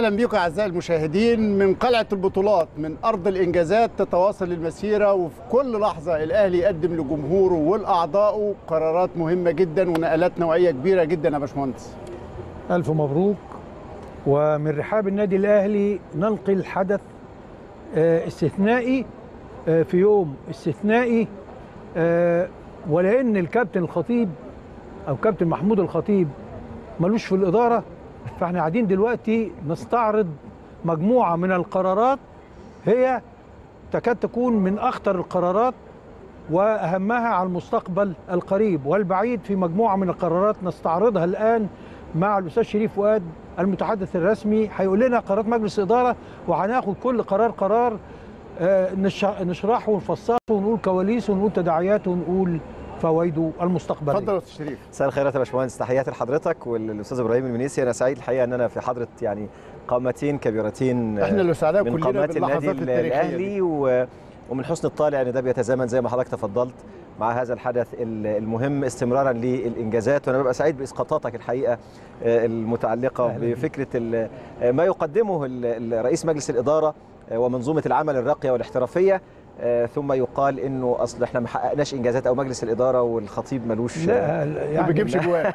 اهلا بيكم اعزائي المشاهدين من قلعه البطولات من ارض الانجازات تتواصل المسيره وفي كل لحظه الاهلي يقدم لجمهوره ولاعضائه قرارات مهمه جدا ونقلات نوعيه كبيره جدا يا باشمهندس ألف مبروك ومن رحاب النادي الأهلي ننقل حدث آه، استثنائي آه، في يوم استثنائي آه، ولأن الكابتن الخطيب أو كابتن محمود الخطيب ملوش في الإدارة فاحنا قاعدين دلوقتي نستعرض مجموعة من القرارات هي تكاد تكون من أخطر القرارات وأهمها على المستقبل القريب والبعيد في مجموعة من القرارات نستعرضها الآن مع الأستاذ شريف فؤاد المتحدث الرسمي هيقول لنا قرارات مجلس إدارة وهناخد كل قرار قرار آه، نش- نشرحه ونفصله ونقول كواليسه ونقول تداعياته ونقول فوائده المستقبلية اتفضل يا استاذ شريف مساء الخير يا باشمهندس تحياتي لحضرتك والاستاذ ابراهيم المنيسي انا سعيد الحقيقه ان انا في حضره يعني قامتين كبيرتين احنا اللي سعداء من كلنا قامات النادي باللحظات التاريخيه دي. الاهلي و- ومن حسن الطالع ان ده بيتزامن زي ما حضرتك تفضلت مع هذا الحدث ال- المهم استمرارا للانجازات وانا ببقى سعيد باسقاطاتك الحقيقه آه، المتعلقه أهلا بيك. بفكره ال- آه، ما يقدمه ال- ال- رئيس مجلس الاداره آه، ومنظومه العمل الراقيه والاحترافيه آه، ثم يقال انه اصل احنا ما حققناش انجازات او مجلس الاداره والخطيب ملوش لا ما يعني بيجيبش جوان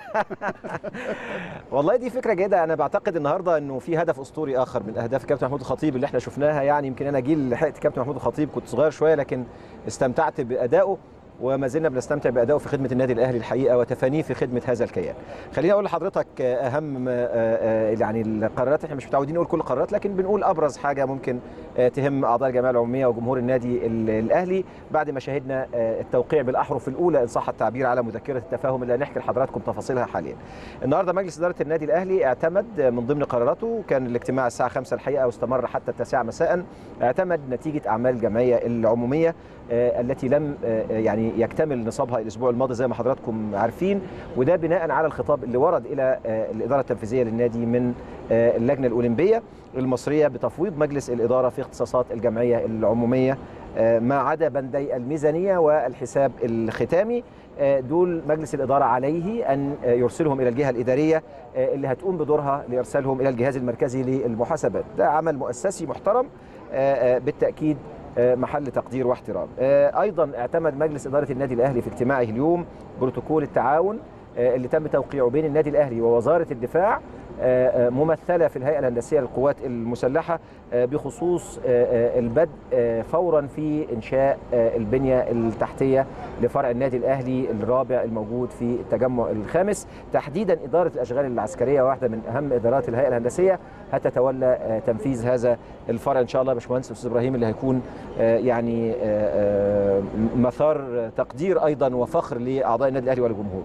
والله دي فكره جيده انا بعتقد النهارده انه في هدف اسطوري اخر من اهداف كابتن محمود الخطيب اللي احنا شفناها يعني يمكن انا جيل لحقت كابتن محمود الخطيب كنت صغير شويه لكن استمتعت بادائه وما زلنا بنستمتع بادائه في خدمه النادي الاهلي الحقيقه وتفانيه في خدمه هذا الكيان. خليني اقول لحضرتك اهم آه، آه، يعني القرارات احنا مش متعودين نقول كل القرارات لكن بنقول ابرز حاجه ممكن آه، تهم اعضاء الجمعيه العموميه وجمهور النادي ال- الاهلي بعد ما شاهدنا آه، التوقيع بالاحرف الاولى ان صح التعبير على مذكره التفاهم اللي هنحكي لحضراتكم تفاصيلها حاليا. النهارده مجلس اداره النادي الاهلي اعتمد من ضمن قراراته كان الاجتماع الساعه 5 الحقيقه واستمر حتى التاسعه مساء اعتمد نتيجه اعمال الجمعيه العموميه آه، التي لم آه، يعني يكتمل نصابها الاسبوع الماضي زي ما حضراتكم عارفين وده بناء على الخطاب اللي ورد الى آه، الاداره التنفيذيه للنادي من آه، اللجنه الاولمبيه المصريه بتفويض مجلس الاداره في اختصاصات الجمعيه العموميه آه، ما عدا بندي الميزانيه والحساب الختامي آه، دول مجلس الاداره عليه ان آه، يرسلهم الى الجهه الاداريه آه، اللي هتقوم بدورها لارسالهم الى الجهاز المركزي للمحاسبات ده عمل مؤسسي محترم آه، آه، بالتاكيد آه، محل تقدير واحترام آه، ايضا اعتمد مجلس اداره النادي الاهلي في اجتماعه اليوم بروتوكول التعاون آه، اللي تم توقيعه بين النادي الاهلي ووزاره الدفاع آه، آه، ممثله في الهيئه الهندسيه للقوات المسلحه آه، بخصوص آه، آه، البدء آه، فورا في انشاء آه، البنيه التحتيه لفرع النادي الاهلي الرابع الموجود في التجمع الخامس تحديدا اداره الاشغال العسكريه واحده من اهم ادارات الهيئه الهندسيه هتتولى آه، تنفيذ هذا الفرع ان شاء الله يا باشمهندس الاستاذ ابراهيم اللي هيكون آه، يعني آه، آه، مثار تقدير ايضا وفخر لاعضاء النادي الاهلي ولجمهوره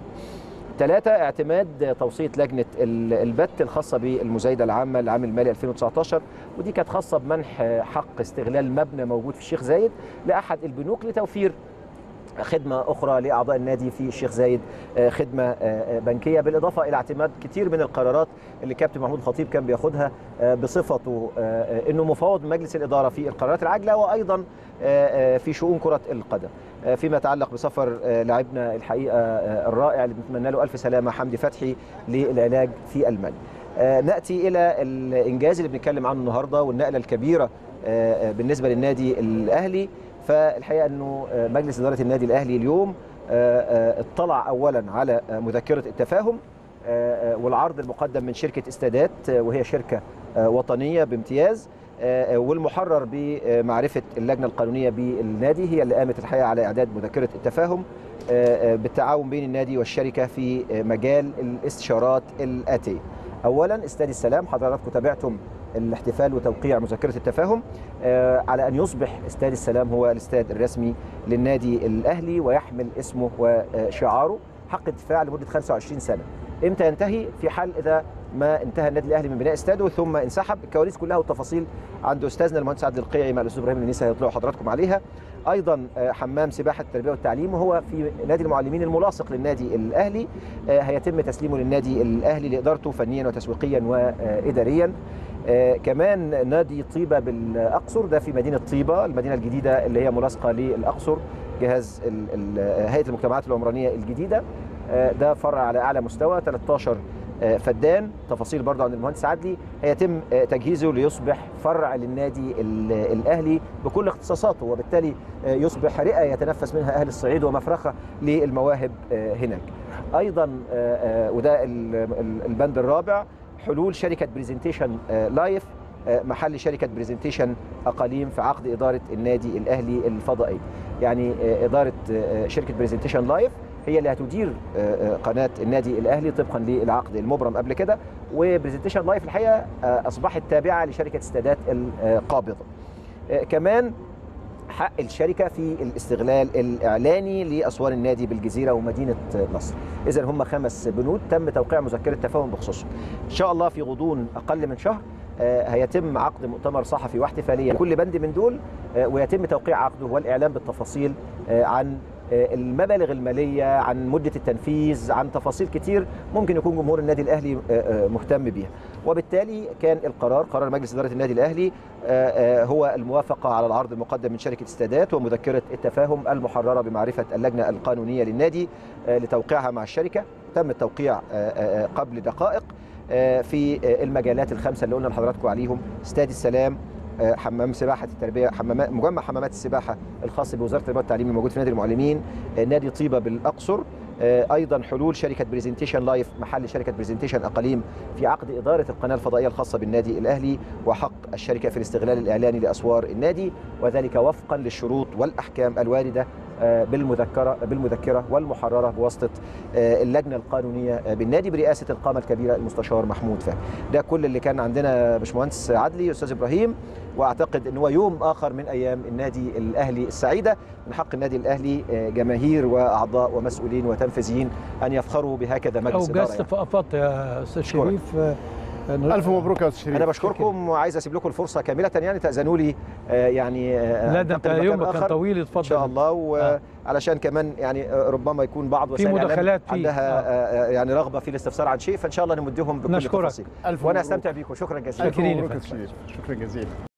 ثلاثة اعتماد توصية لجنة ال- البت الخاصة بالمزايدة العامة للعام المالي 2019 ودي كانت خاصة بمنح حق استغلال مبنى موجود في الشيخ زايد لأحد البنوك لتوفير خدمة أخرى لأعضاء النادي في الشيخ زايد آه، خدمة آه، آه، بنكية بالإضافة إلى اعتماد كتير من القرارات اللي كابتن محمود الخطيب كان بياخدها آه، بصفته آه، آه، أنه مفوض مجلس الإدارة في القرارات العاجلة وأيضا آه، آه، في شؤون كرة القدم آه، فيما يتعلق بسفر آه، لاعبنا الحقيقة آه، الرائع اللي بنتمنى له ألف سلامة حمدي فتحي للعلاج في ألمانيا آه، نأتي إلى الإنجاز اللي بنتكلم عنه النهاردة والنقلة الكبيرة آه، آه، بالنسبة للنادي الأهلي فالحقيقه انه آه، مجلس اداره النادي الاهلي اليوم آه، آه، اطلع اولا على آه، مذكره التفاهم آه، آه، والعرض المقدم من شركه استادات آه، وهي شركه آه، وطنيه بامتياز آه، آه، والمحرر بمعرفه اللجنه القانونيه بالنادي هي اللي قامت الحقيقه على اعداد مذكره التفاهم آه، آه، بالتعاون بين النادي والشركه في آه، مجال الاستشارات الاتيه. اولا استاد السلام حضراتكم تابعتم الاحتفال وتوقيع مذكره التفاهم آه، على ان يصبح استاد السلام هو الاستاد الرسمي للنادي الاهلي ويحمل اسمه وشعاره حق الدفاع لمده 25 سنه. امتى ينتهي؟ في حال اذا ما انتهى النادي الاهلي من بناء استاده ثم انسحب الكواليس كلها والتفاصيل عند استاذنا المهندس عبد القيعي مع الاستاذ ابراهيم النيسي هيطلعوا حضراتكم عليها. ايضا آه، حمام سباحه التربيه والتعليم وهو في نادي المعلمين الملاصق للنادي الاهلي آه، هيتم تسليمه للنادي الاهلي لادارته فنيا وتسويقيا واداريا. آه، كمان نادي طيبه بالاقصر ده في مدينه طيبه المدينه الجديده اللي هي ملاصقه للاقصر جهاز ال- ال- هيئه المجتمعات العمرانيه الجديده آه، ده فرع على اعلى مستوى 13 آه، فدان تفاصيل برضه عن المهندس عدلي هيتم آه، تجهيزه ليصبح فرع للنادي ال- الاهلي بكل اختصاصاته وبالتالي آه، يصبح رئه يتنفس منها اهل الصعيد ومفرخه للمواهب آه، هناك. ايضا آه، آه، وده ال- ال- البند الرابع حلول شركه بريزنتيشن لايف آه، محل شركه بريزنتيشن اقاليم في عقد اداره النادي الاهلي الفضائي. يعني آه، اداره آه، شركه بريزنتيشن لايف هي اللي هتدير آه، آه، قناه النادي الاهلي طبقا للعقد المبرم قبل كده وبرزنتيشن لايف الحقيقه آه، اصبحت تابعه لشركه السادات القابضه. آه، كمان حق الشركه في الاستغلال الاعلاني لاسوار النادي بالجزيره ومدينه نصر. اذا هم خمس بنود تم توقيع مذكره تفاهم بخصوصهم. ان شاء الله في غضون اقل من شهر آه، هيتم عقد مؤتمر صحفي واحتفاليه لكل بند من دول آه، ويتم توقيع عقده والاعلان بالتفاصيل آه، عن آه، المبالغ الماليه عن مده التنفيذ عن تفاصيل كتير ممكن يكون جمهور النادي الاهلي آه، آه، مهتم بيها وبالتالي كان القرار قرار مجلس اداره النادي الاهلي آه، آه، هو الموافقه على العرض المقدم من شركه السادات ومذكره التفاهم المحرره بمعرفه اللجنه القانونيه للنادي آه، لتوقيعها مع الشركه تم التوقيع آه، آه، قبل دقائق آه، في آه، المجالات الخمسه اللي قلنا لحضراتكم عليهم استاد السلام آه، حمام سباحه التربيه حمامات مجمع حمامات السباحه الخاص بوزاره التربيه والتعليم الموجود في نادي المعلمين آه، نادي طيبه بالاقصر آه، ايضا حلول شركه بريزنتيشن لايف محل شركه بريزنتيشن اقاليم في عقد اداره القناه الفضائيه الخاصه بالنادي الاهلي وحق الشركه في الاستغلال الاعلاني لاسوار النادي وذلك وفقا للشروط والاحكام الوارده آه، بالمذكره بالمذكره والمحرره بواسطه آه، اللجنه القانونيه آه، بالنادي برئاسه القامه الكبيره المستشار محمود فهمي ده كل اللي كان عندنا باشمهندس عدلي استاذ ابراهيم واعتقد ان هو يوم اخر من ايام النادي الاهلي السعيده من حق النادي الاهلي آه، جماهير واعضاء ومسؤولين وتنفيذيين ان يفخروا بهكذا مجلس او اداره جست يعني. في افاط يا استاذ أشكرك. شريف آه، الف مبروك يا استاذ شريف انا بشكركم وعايز اسيب لكم الفرصه كامله يعني تاذنوا لي آه، يعني آه، لا ده انت أنتقل لمكان يومك كان آخر. طويل ان اتفضل شاء الله وعلشان كمان يعني آه، ربما يكون بعض وسائل الإعلام مداخلات فيه. عندها آه. آه، يعني رغبه في الاستفسار عن شيء فان شاء الله نمدهم بكل نشكرك. التفاصيل ألف وانا مبروك. استمتع بيكم شكرا جزيلا الف شاكرين يا مبروك يا فندم. استاذ شريف شكرا جزيلا